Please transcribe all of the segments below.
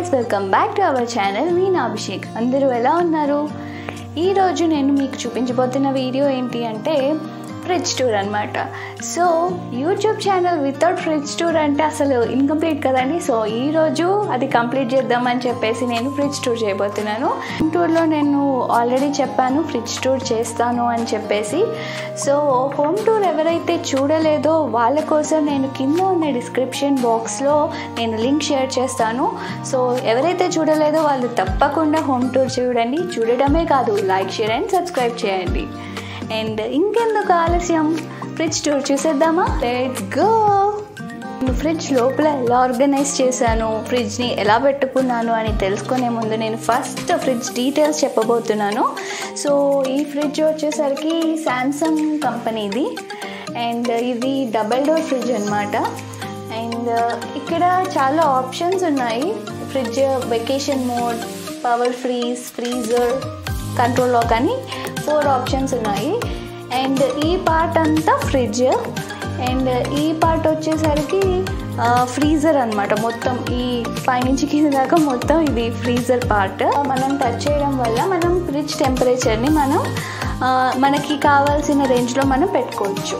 Guys welcome back to our channel మీ అభిషేక్ అందరూ ఎలా ఉన్నారు ఈరోజు నేను మీకు చూపించబోతున్న వీడియో ఏంటి అంటే ఫ్రిడ్జ్ టూర్ అనమాట so YouTube channel without fridge tour అంటే అసలు ఇన్కంప్లీట్ కదండి సో ఈరోజు అది కంప్లీట్ చేద్దామని చెప్పేసి నేను ఫ్రిడ్జ్ టూర్ చేయబోతున్నాను టూర్లో నేను ఆల్రెడీ చెప్పాను ఫ్రిడ్జ్ టూర్ చేస్తాను అని చెప్పేసి సో హోమ్ టూర్ ఎవరైతే చూడలేదో వాళ్ళ కోసం నేను కింద ఉన్న డిస్క్రిప్షన్ బాక్స్లో నేను లింక్ షేర్ చేస్తాను సో ఎవరైతే చూడలేదో వాళ్ళు తప్పకుండా హోమ్ టూర్ చూడండి చూడడమే కాదు లైక్ షేర్ అండ్ సబ్స్క్రైబ్ చేయండి అండ్ ఇంకెందుకు ఆలస్యం ఫ్రిడ్జ్ టూర్ చూసేద్దామా లెట్స్ గో నేను ఫ్రిడ్జ్ లోపల ఎలా ఆర్గనైజ్ చేశాను ఫ్రిడ్జ్ని ఎలా పెట్టుకున్నాను అని తెలుసుకునే ముందు నేను ఫస్ట్ ఫ్రిడ్జ్ డీటెయిల్స్ చెప్పబోతున్నాను సో ఈ ఫ్రిడ్జ్ వచ్చేసరికి శాంసంగ్ కంపెనీది అండ్ ఇది డబల్ డోర్ ఫ్రిడ్జ్ అనమాట అండ్ ఇక్కడ చాలా ఆప్షన్స్ ఉన్నాయి fridge vacation mode power freeze freezer control lock అని ఫోర్ ఆప్షన్స్ ఉన్నాయి అండ్ ఈ పార్ట్ అంతా ఫ్రిడ్జ్ అండ్ ఈ పార్ట్ వచ్చేసరికి ఫ్రీజర్ అనమాట మొత్తం ఈ పైనుంచి కింద దాకా మొత్తం ఇది ఫ్రీజర్ పార్ట్ మనం టచ్ చేయడం వల్ల మనం ఫ్రిడ్జ్ టెంపరేచర్ని మనం ఆ, మనకి కావాల్సిన రేంజ్లో మనం పెట్టుకోవచ్చు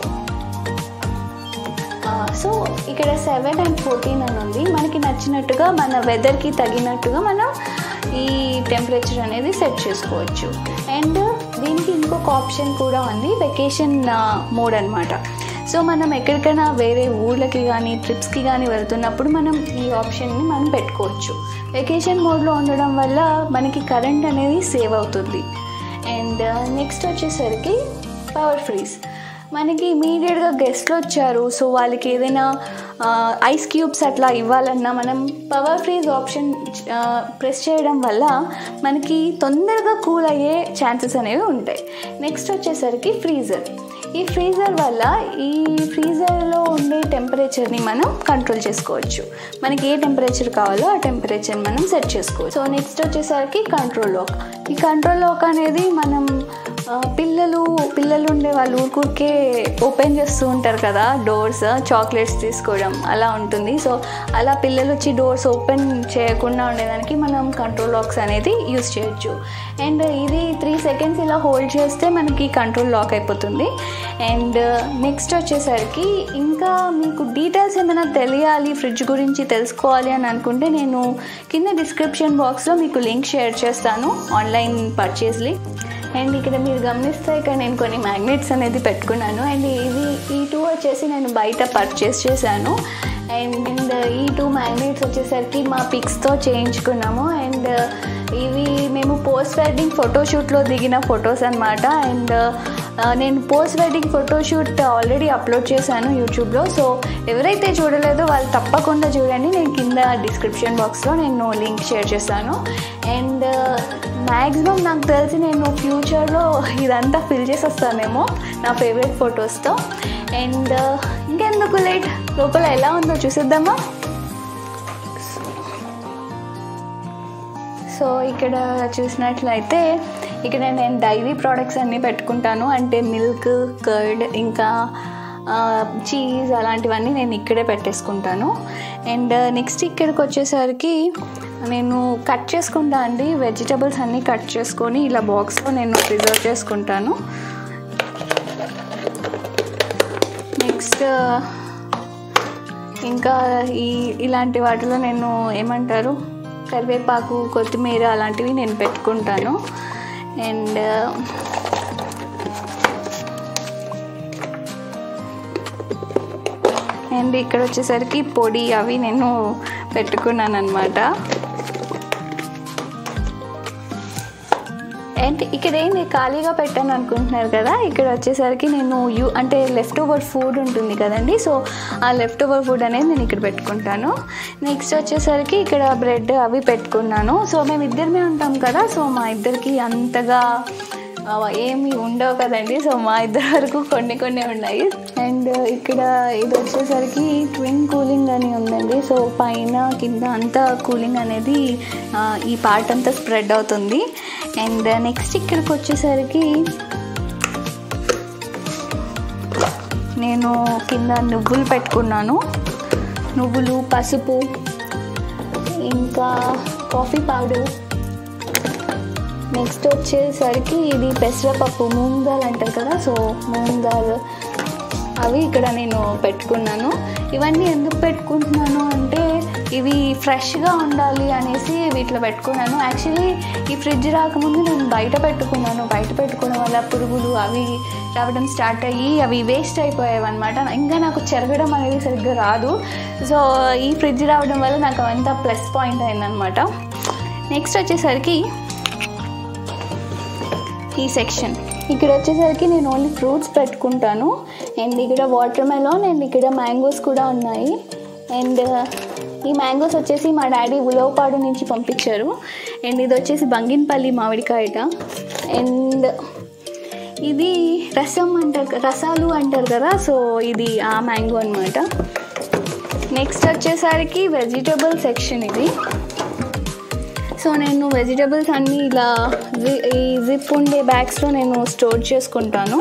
సో ఇక్కడ సెవెన్ అండ్ ఫోర్టీన్ అని ఉంది మనకి నచ్చినట్టుగా మన వెదర్కి తగినట్టుగా మనం ఈ టెంపరేచర్ అనేది సెట్ చేసుకోవచ్చు అండ్ దీనికి ఇంకొక ఆప్షన్ కూడా ఉంది వెకేషన్ మోడ్ అనమాట సో మనం ఎక్కడికైనా వేరే ఊళ్ళకి కానీ ట్రిప్స్కి కానీ వెళ్తున్నప్పుడు మనం ఈ ఆప్షన్ని మనం పెట్టుకోవచ్చు వెకేషన్ మోడ్లో ఉండడం వల్ల మనకి కరెంట్ అనేది సేవ్ అవుతుంది అండ్ నెక్స్ట్ వచ్చేసరికి పవర్ ఫ్రీజ్ మనకి ఇమీడియట్గా గెస్ట్లు వచ్చారు సో వాళ్ళకి ఏదైనా ఐస్ క్యూబ్స్ అట్లా ఇవ్వాలన్నా మనం పవర్ ఫ్రీజ్ ఆప్షన్ ప్రెస్ చేయడం వల్ల మనకి తొందరగా కూల్ అయ్యే ఛాన్సెస్ అనేవి ఉంటాయి నెక్స్ట్ వచ్చేసరికి ఫ్రీజర్ ఈ ఫ్రీజర్ వల్ల ఈ ఫ్రీజర్లో ఉండే టెంపరేచర్ని మనం కంట్రోల్ చేసుకోవచ్చు మనకి ఏ టెంపరేచర్ కావాలో ఆ టెంపరేచర్ మనం సెట్ చేసుకోవచ్చు సో నెక్స్ట్ వచ్చేసరికి కంట్రోల్ లాక్ ఈ కంట్రోల్ లాక్ అనేది మనం ఆ, పిల్లలు పిల్లలు ఉండే వాళ్ళు ఊరికే ఓపెన్ చేస్తూ ఉంటారు కదా డోర్స్ చాక్లెట్స్ తీసుకోవడం అలా ఉంటుంది సో అలా పిల్లలు వచ్చి డోర్స్ ఓపెన్ చేయకుండా ఉండేదానికి మనం కంట్రోల్ లాక్స్ అనేది యూస్ చేయొచ్చు అండ్ ఇది త్రీ సెకండ్స్ ఇలా హోల్డ్ చేస్తే మనకి కంట్రోల్ లాక్ అయిపోతుంది అండ్ నెక్స్ట్ వచ్చేసరికి ఇంకా మీకు డీటెయిల్స్ ఏమైనా తెలియాలి ఫ్రిడ్జ్ గురించి తెలుసుకోవాలి అని అనుకుంటే నేను కింద డిస్క్రిప్షన్ బాక్స్లో మీకు లింక్ షేర్ చేస్తాను ఆన్లైన్ పర్చేస్ లింక్ అండ్ ఇక్కడ మీరు గమనిస్తే ఇక్కడ నేను కొన్ని మ్యాగ్నెట్స్ అనేది పెట్టుకున్నాను అండ్ ఇది ఈ టూ వచ్చేసి నేను బయట పర్చేస్ చేశాను అండ్ ఈ టూ మ్యాగ్నెట్స్ వచ్చేసరికి మా పిక్స్తో చేయించుకున్నాము అండ్ ఇవి మేము పోస్ట్ వెడ్డింగ్ ఫోటోషూట్లో దిగిన ఫొటోస్ అనమాట అండ్ నేను post wedding photoshoot already upload చేశాను యూట్యూబ్లో సో ఎవరైతే చూడలేదో వాళ్ళు తప్పకుండా చూడండి నేను కింద డిస్క్రిప్షన్ బాక్స్లో నేను లింక్ షేర్ చేస్తాను అండ్ మ్యాక్సిమం నాకు తెలిసి నేను ఫ్యూచర్లో ఇదంతా ఫిల్ చేసి వస్తానేమో నా ఫేవరెట్ ఫొటోస్తో అండ్ ఇంకెందుకు లేట్ లోపల ఎలా ఉందో చూసేద్దామా సో ఇక్కడ చూసినట్లయితే ఇక్కడ నేను డైరీ ప్రోడక్ట్స్ అన్నీ పెట్టుకుంటాను అంటే మిల్క్ కర్డ్ ఇంకా చీజ్ అలాంటివన్నీ నేను ఇక్కడే పెట్టేసుకుంటాను అండ్ నెక్స్ట్ ఇక్కడికి వచ్చేసరికి నేను కట్ చేసుకుంటా అండి వెజిటబుల్స్ అన్నీ కట్ చేసుకొని ఇలా బాక్స్లో నేను ప్రిజర్వ్ చేసుకుంటాను నెక్స్ట్ ఇంకా ఈ ఇలాంటి వాటిలో నేను ఏమంటారు కరివేపాకు కొత్తిమీర అలాంటివి నేను పెట్టుకుంటాను అండ్ అండ్ ఇక్కడ వచ్చేసరికి పొడి అవి నేను పెట్టుకున్నాను అనమాట అండ్ ఇక్కడ ఏంటి ఖాళీగా పెట్టాను అనుకుంటున్నారు కదా ఇక్కడ వచ్చేసరికి నేను యూ అంటే లెఫ్ట్ ఓవర్ ఫుడ్ ఉంటుంది కదండి సో ఆ లెఫ్ట్ ఓవర్ ఫుడ్ అనేది నేను ఇక్కడ పెట్టుకుంటాను నెక్స్ట్ వచ్చేసరికి ఇక్కడ బ్రెడ్ అవి పెట్టుకున్నాను సో మేము ఇద్దరమే ఉంటాం కదా సో మా ఇద్దరికి అంతగా ఆ, ఏమి ఉండవు కదండి సో మా ఇద్దరి వరకు కొన్ని కొన్ని ఉన్నాయి అండ్ ఇక్కడ ఇది వచ్చేసరికి ట్విన్ కూలింగ్ అని ఉందండి సో పైన కింద అంతా కూలింగ్ అనేది ఆ, ఈ పార్ట్ అంతా స్ప్రెడ్ అవుతుంది అండ్ నెక్స్ట్ ఇక్కడికి వచ్చేసరికి నేను కింద నువ్వులు పెట్టుకున్నాను నువ్వులు పసుపు ఇంకా కాఫీ పౌడర్ నెక్స్ట్ వచ్చేసరికి ఇది పెసరపప్పు మూంగ్ దాల్ అంటారు కదా సో మూంగ్ దాల్ అవి ఇక్కడ నేను పెట్టుకున్నాను ఇవన్నీ ఎందుకు పెట్టుకుంటున్నాను అంటే ఇవి ఫ్రెష్గా ఉండాలి అనేసి వీటిలో పెట్టుకున్నాను యాక్చువల్లీ ఈ ఫ్రిడ్జ్ రాకముందు నేను బయట పెట్టుకున్నాను బయట పెట్టుకోవడం వల్ల పురుగులు అవి రావడం స్టార్ట్ అయ్యి అవి వేస్ట్ అయిపోయాయి అనమాట ఇంకా నాకు చెరగడం అనేది సరిగ్గా రాదు సో ఈ ఫ్రిడ్జ్ రావడం వల్ల నాకు అవంతా ప్లస్ పాయింట్ అయిందనమాట నెక్స్ట్ వచ్చేసరికి ఈ సెక్షన్ ఇక్కడ వచ్చేసరికి నేను ఓన్లీ ఫ్రూట్స్ పెట్టుకుంటాను అండ్ ఇక్కడ వాటర్ మెలాన్ అండ్ ఇక్కడ మ్యాంగోస్ కూడా ఉన్నాయి అండ్ ఈ మ్యాంగోస్ వచ్చేసి మా డాడీ ఉలవపాడు నుంచి పంపించారు అండ్ ఇది వచ్చేసి బంగినపల్లి మామిడికాయట అండ్ ఇది రసం అంటారు రసాలు అంటారు కదా సో ఇది ఆ మ్యాంగో అనమాట నెక్స్ట్ వచ్చేసరికి వెజిటబుల్ సెక్షన్ ఇది సో నేను వెజిటబుల్స్ అన్నీ ఇలా జి- ఈ జిప్ ఉండే బ్యాగ్స్లో నేను స్టోర్ చేసుకుంటాను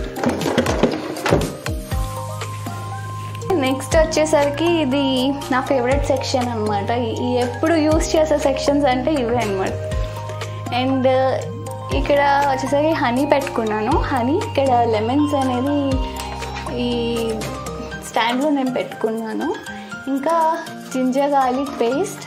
నెక్స్ట్ వచ్చేసరికి ఇది నా ఫేవరెట్ సెక్షన్ అనమాట ఎప్పుడు యూస్ చేసే సెక్షన్స్ అంటే ఇవే అనమాట అండ్ ఇక్కడ వచ్చేసరికి హనీ పెట్టుకున్నాను హనీ ఇక్కడ లెమన్స్ అనేది ఈ స్టాండ్లో నేను పెట్టుకున్నాను ఇంకా జింజర్ గార్లిక్ పేస్ట్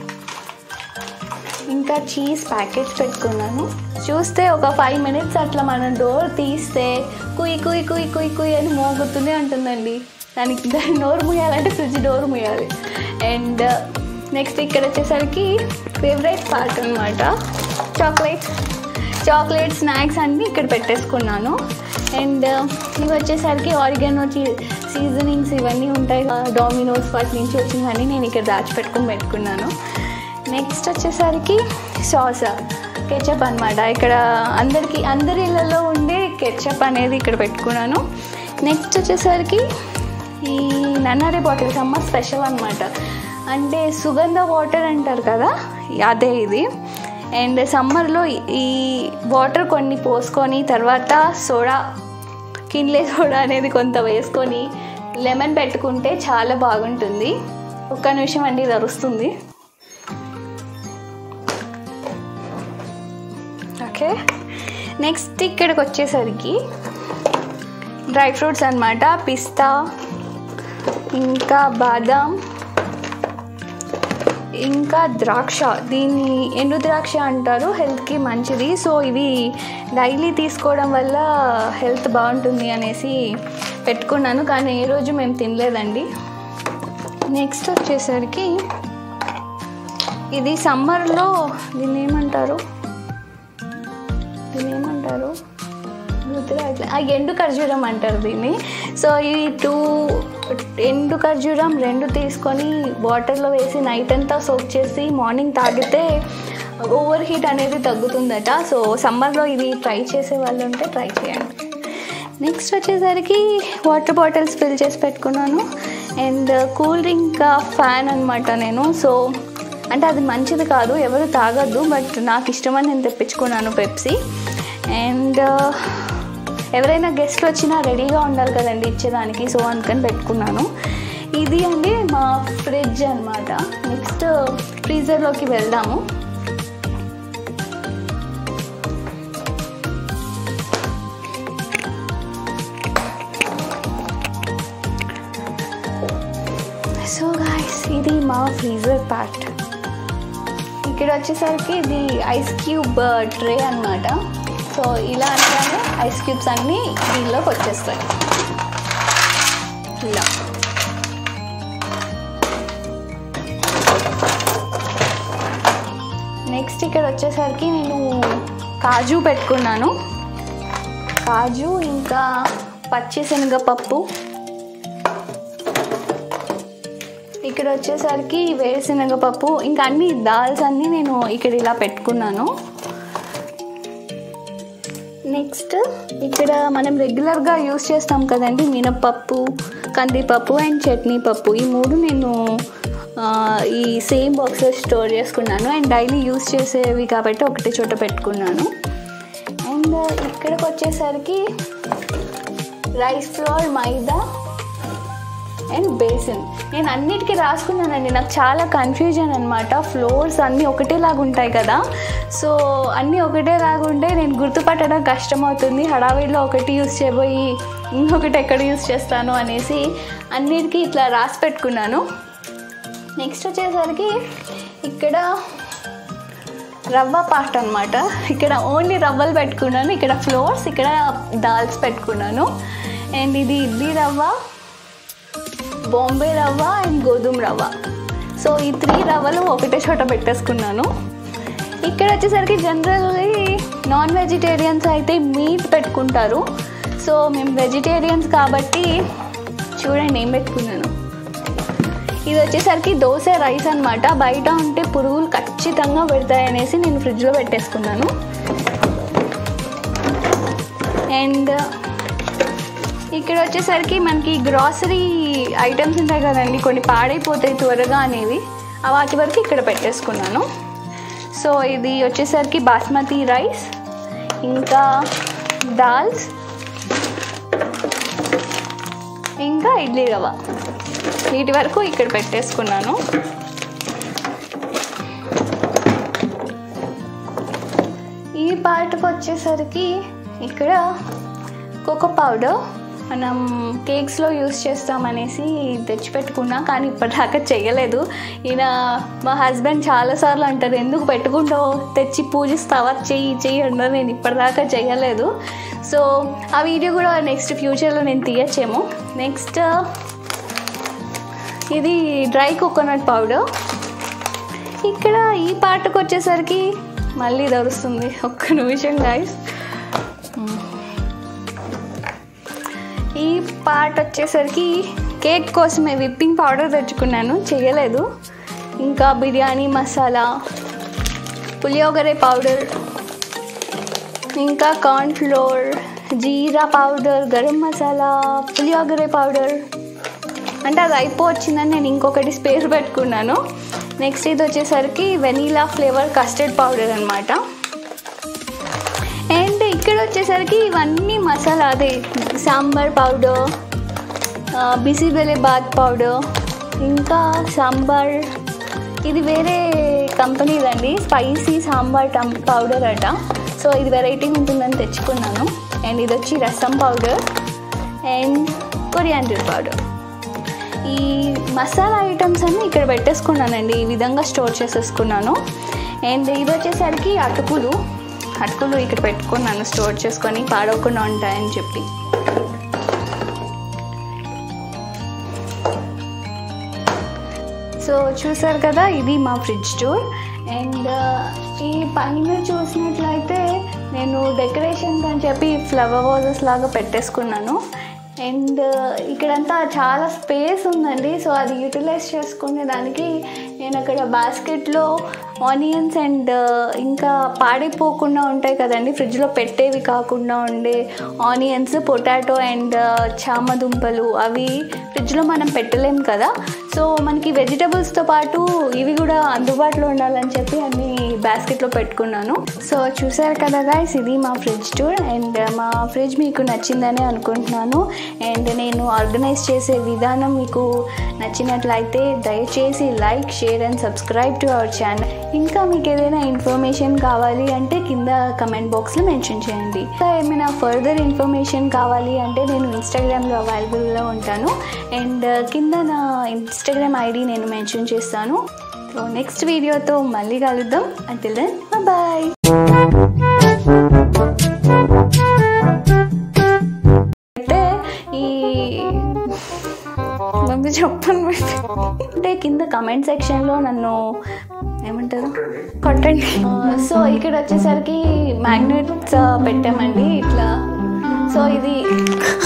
ఇంకా చీజ్ ప్యాకెట్స్ పెట్టుకున్నాను చూస్తే ఒక ఫైవ్ మినిట్స్ అట్లా మనం డోర్ తీస్తే కుయ్ కుయ్ కుయ్ కుయ్ కుయ్ అని మోగుతూనే ఉంటుందండి దానికి దాని నోరు ముయ్యాలంటే ఫ్రిడ్జ్ డోర్ ముయ్యాలి అండ్ నెక్స్ట్ ఇక్కడ వచ్చేసరికి ఫేవరెట్ పార్ట్ అనమాట చాక్లెట్స్ చాక్లెట్ స్నాక్స్ అన్నీ ఇక్కడ పెట్టేసుకున్నాను అండ్ ఇవి వచ్చేసరికి ఆరిగానో సీజనింగ్స్ ఇవన్నీ ఉంటాయి డామినోస్ వాటి నుంచి వచ్చినవన్నీ నేను ఇక్కడ దాచిపెట్టుకుని పెట్టుకున్నాను నెక్స్ట్ వచ్చేసరికి సాస్ కెచప్ అనమాట ఇక్కడ అందరికి అందరి ఇళ్ళల్లో ఉండే కెచప్ అనేది ఇక్కడ పెట్టుకున్నాను నెక్స్ట్ వచ్చేసరికి ఈ నన్నారి బాటిల్ సమ్మర్ స్పెషల్ అనమాట అంటే సుగంధ వాటర్ అంటారు కదా అదే ఇది అండ్ సమ్మర్లో ఈ వాటర్ కొన్ని పోసుకొని తర్వాత సోడా కిన్లే సోడా అనేది కొంత వేసుకొని లెమన్ పెట్టుకుంటే చాలా బాగుంటుంది ఒక్క నిమిషం అండి ఇది అరుస్తుంది ఓకే నెక్స్ట్ ఇక్కడికి వచ్చేసరికి డ్రై ఫ్రూట్స్ అన్నమాట పిస్తా ఇంకా బాదాం ఇంకా ద్రాక్ష దీన్ని ఎండు ద్రాక్ష అంటారు హెల్త్కి మంచిది సో ఇవి డైలీ తీసుకోవడం వల్ల హెల్త్ బాగుంటుంది అనేసి పెట్టుకున్నాను కానీ ఏ రోజు మేము తినలేదండి నెక్స్ట్ వచ్చేసరికి ఇది సమ్మర్లో దీన్ని ఏమంటారు దీన్ని ఏమంటారు గుర్తు రావట్లే. ఆ ఎండు ఖర్జూరం అంటారు దీన్ని సో ఈ టూ ఎండు ఖర్జూరం రెండు తీసుకొని వాటర్లో వేసి నైట్ అంతా సోక్ చేసి మార్నింగ్ తాగితే ఓవర్ హీట్ అనేది తగ్గుతుందట సో సమ్మర్లో ఇది ట్రై చేసే వాళ్ళు ఉంటే ట్రై చేయండి నెక్స్ట్ వచ్చేసరికి వాటర్ బాటిల్స్ ఫిల్ చేసి పెట్టుకున్నాను అండ్ కూల్ డ్రింక్ ఫ్యాన్ అనమాట నేను సో అంటే అది మంచిది కాదు ఎవరు తాగద్దు బట్ నాకు ఇష్టమని నేను తెప్పించుకున్నాను పెప్సీ అండ్ ఎవరైనా గెస్ట్ వచ్చినా రెడీగా ఉండాలి కదండి ఇచ్చేదానికి సో అందుకని పెట్టుకున్నాను ఇది అండి మా ఫ్రిడ్జ్ అనమాట నెక్స్ట్ ఫ్రీజర్లోకి వెళ్దాము సో గాయస్ ఇది మా ఫ్రీజర్ పార్ట్ ఇక్కడ వచ్చేసరికి ఇది ఐస్ క్యూబ్ ట్రే అన్నమాట సో ఇలా అనగానే ఐస్ క్యూబ్స్ అన్నీ దీనిలోకి వచ్చేస్తాయి ఇలా నెక్స్ట్ ఇక్కడ వచ్చేసరికి నేను కాజు పెట్టుకున్నాను కాజు ఇంకా పచ్చిశనగపప్పు ఇక్కడ వచ్చేసరికి వేరుశనగపప్పు ఇంకా అన్ని దాల్స్ అన్నీ నేను ఇక్కడ ఇలా పెట్టుకున్నాను నెక్స్ట్ ఇక్కడ మనం రెగ్యులర్గా యూస్ చేస్తాం కదండి మినప్పప్పు కందిపప్పు అండ్ చట్నీ పప్పు ఈ మూడు నేను ఆ, ఈ సేమ్ బాక్స్లో స్టోర్ చేసుకున్నాను అండ్ డైలీ యూస్ చేసేవి కాబట్టి ఒకటే చోట పెట్టుకున్నాను అండ్ ఇక్కడికి వచ్చేసరికి rice flour maida and besan నేను అన్నిటికీ రాసుకున్నానండి నాకు చాలా కన్ఫ్యూజన్ అనమాట ఫ్లోర్స్ అన్నీ ఒకటేలాగా ఉంటాయి కదా సో అన్నీ ఒకటేలాగా ఉంటే నేను గుర్తుపట్టడం కష్టమవుతుంది హడావిడిలో ఒకటి యూస్ చేయబోయి ఇంకొకటి ఎక్కడ యూస్ చేస్తాను అనేసి అన్నిటికీ ఇట్లా రాసి పెట్టుకున్నాను నెక్స్ట్ వచ్చేసరికి ఇక్కడ రవ్వ పార్ట్ అనమాట ఇక్కడ ఓన్లీ రవ్వలు పెట్టుకున్నాను ఇక్కడ ఫ్లోర్స్ ఇక్కడ దాల్స్ పెట్టుకున్నాను అండ్ ఇది ఇడ్లీ రవ్వ బాంబే రవ్వ అండ్ గోధుమ రవ్వ సో ఈ త్రీ రవ్వలు ఒకటే చోట పెట్టేసుకున్నాను ఇక్కడ వచ్చేసరికి జనరల్లీ నాన్ వెజిటేరియన్స్ అయితే మీట్ పెట్టుకుంటారు సో మేము వెజిటేరియన్స్ కాబట్టి చూడండి ఏం పెట్టుకున్నాను ఇది వచ్చేసరికి దోశ రైస్ అనమాట బయట ఉంటే పురుగులు ఖచ్చితంగా పెడతాయి అనేసి నేను ఫ్రిడ్జ్లో పెట్టేసుకున్నాను అండ్ ఇక్కడ వచ్చేసరికి మనకి గ్రాసరీ ఐటమ్స్ ఉంటాయి కదండి కొన్ని పాడైపోతాయి త్వరగా అనేవి ఆ వాటి వరకు ఇక్కడ పెట్టేసుకున్నాను సో ఇది వచ్చేసరికి బాస్మతి రైస్ ఇంకా దాల్స్ ఇంకా ఇడ్లీ రవ్వ వీటి వరకు ఇక్కడ పెట్టేసుకున్నాను ఈ పార్ట్కి వచ్చేసరికి ఇక్కడ కోకో పౌడర్ మనం కేక్స్లో యూస్ చేస్తామనేసి తెచ్చిపెట్టుకున్నా కానీ ఇప్పటిదాకా చేయలేదు ఈయన మా హస్బెండ్ చాలాసార్లు అంటారు ఎందుకు పెట్టుకుంటావు తెచ్చి పూజిస్తావా చెయ్యి చెయ్యి అంటారు నేను ఇప్పటిదాకా చేయలేదు సో ఆ వీడియో కూడా నెక్స్ట్ ఫ్యూచర్లో నేను తీయచ్చేమో నెక్స్ట్ ఇది డ్రై కోకోనట్ పౌడర్ ఇక్కడ ఈ పార్ట్కి వచ్చేసరికి మళ్ళీ దొరుకుతుంది ఒక్క నిమిషం గాయస్ ఈ పార్ట్ వచ్చేసరికి కేక్ కోసమే విప్పింగ్ పౌడర్ తెచ్చుకున్నాను చేయలేదు ఇంకా బిర్యానీ మసాలా పులియోగరే పౌడర్ ఇంకా corn flour jeera powder garam masala puliyogare powder అంటే అది అయిపోవచ్చిందని నేను ఇంకొకటి స్పేస్ పెట్టుకున్నాను నెక్స్ట్ ఇది వచ్చేసరికి వెనీలా ఫ్లేవర్ కస్టర్డ్ పౌడర్ అనమాట అండ్ ఇక్కడ వచ్చేసరికి ఇవన్నీ మసాలా అదే సాంబార్ పౌడర్ బిసిబెలే బాత్ పౌడర్ ఇంకా సాంబార్ ఇది వేరే కంపెనీదండి స్పైసీ సాంబార్ టం పౌడర్ అట సో ఇది వెరైటీ ఉంటుందని తెచ్చుకున్నాను అండ్ ఇది వచ్చి రసం పౌడర్ అండ్ కొరియాండర్ పౌడర్ ఈ మసాలా ఐటమ్స్ అన్నీ ఇక్కడ పెట్టేసుకున్నానండి ఈ విధంగా స్టోర్ చేసేసుకున్నాను అండ్ ఇది వచ్చేసరికి అటుకులు అటుకులు ఇక్కడ పెట్టుకున్నాను స్టోర్ చేసుకొని పాడవకుండా ఉంటాయని చెప్పి సో చూసారు కదా ఇది మా ఫ్రిడ్జ్ టూర్ అండ్ ఈ పైన చూసినట్లయితే నేను డెకరేషన్ అని చెప్పి ఫ్లవర్ వాజెస్ లాగా పెట్టేసుకున్నాను అండ్ ఇక్కడంతా చాలా స్పేస్ ఉందండి సో అది యూటిలైజ్ చేసుకునే దానికి నేను అక్కడ బాస్కెట్లో ఆనియన్స్ అండ్ ఇంకా పాడైపోకుండా ఉంటాయి కదండి ఫ్రిడ్జ్లో పెట్టేవి కాకుండా ఉండే ఆనియన్స్ పొటాటో అండ్ చామదుంపలు అవి ఫ్రిడ్జ్లో మనం పెట్టలేం కదా సో మనకి వెజిటబుల్స్తో పాటు ఇవి కూడా అందుబాటులో ఉండాలని చెప్పి అన్ని బాస్కెట్లో పెట్టుకున్నాను సో చూసారు కదా గాయస్ ఇది మా ఫ్రిడ్జ్ టూర్ అండ్ మా ఫ్రిడ్జ్ మీకు నచ్చిందని అనుకుంటున్నాను అండ్ నేను ఆర్గనైజ్ చేసే విధానం మీకు నచ్చినట్లయితే దయచేసి like share and subscribe to our channel ఇంకా మీకు ఏదైనా ఇన్ఫర్మేషన్ కావాలి అంటే కింద కమెంట్ బాక్స్లో మెన్షన్ చేయండి ఇంకా ఏమైనా ఫర్దర్ ఇన్ఫర్మేషన్ కావాలి అంటే నేను ఇన్స్టాగ్రామ్లో అవైలబుల్లో ఉంటాను అండ్ కింద నా ఇన్స్టాగ్రామ్ ఐడి నేను మెన్షన్ చేస్తాను సో నెక్స్ట్ వీడియోతో మళ్ళీ కలుద్దాం అంటిల్ దెన్ బాయ్ అయితే ఈ ముందు చెప్పను పెట్టి అంటే కింద కమెంట్ సెక్షన్లో నన్ను ఏమంటారు కొట్టండి సో ఇక్కడ వచ్చేసరికి మ్యాగ్నెట్స్ పెట్టామండి ఇట్లా సో ఇది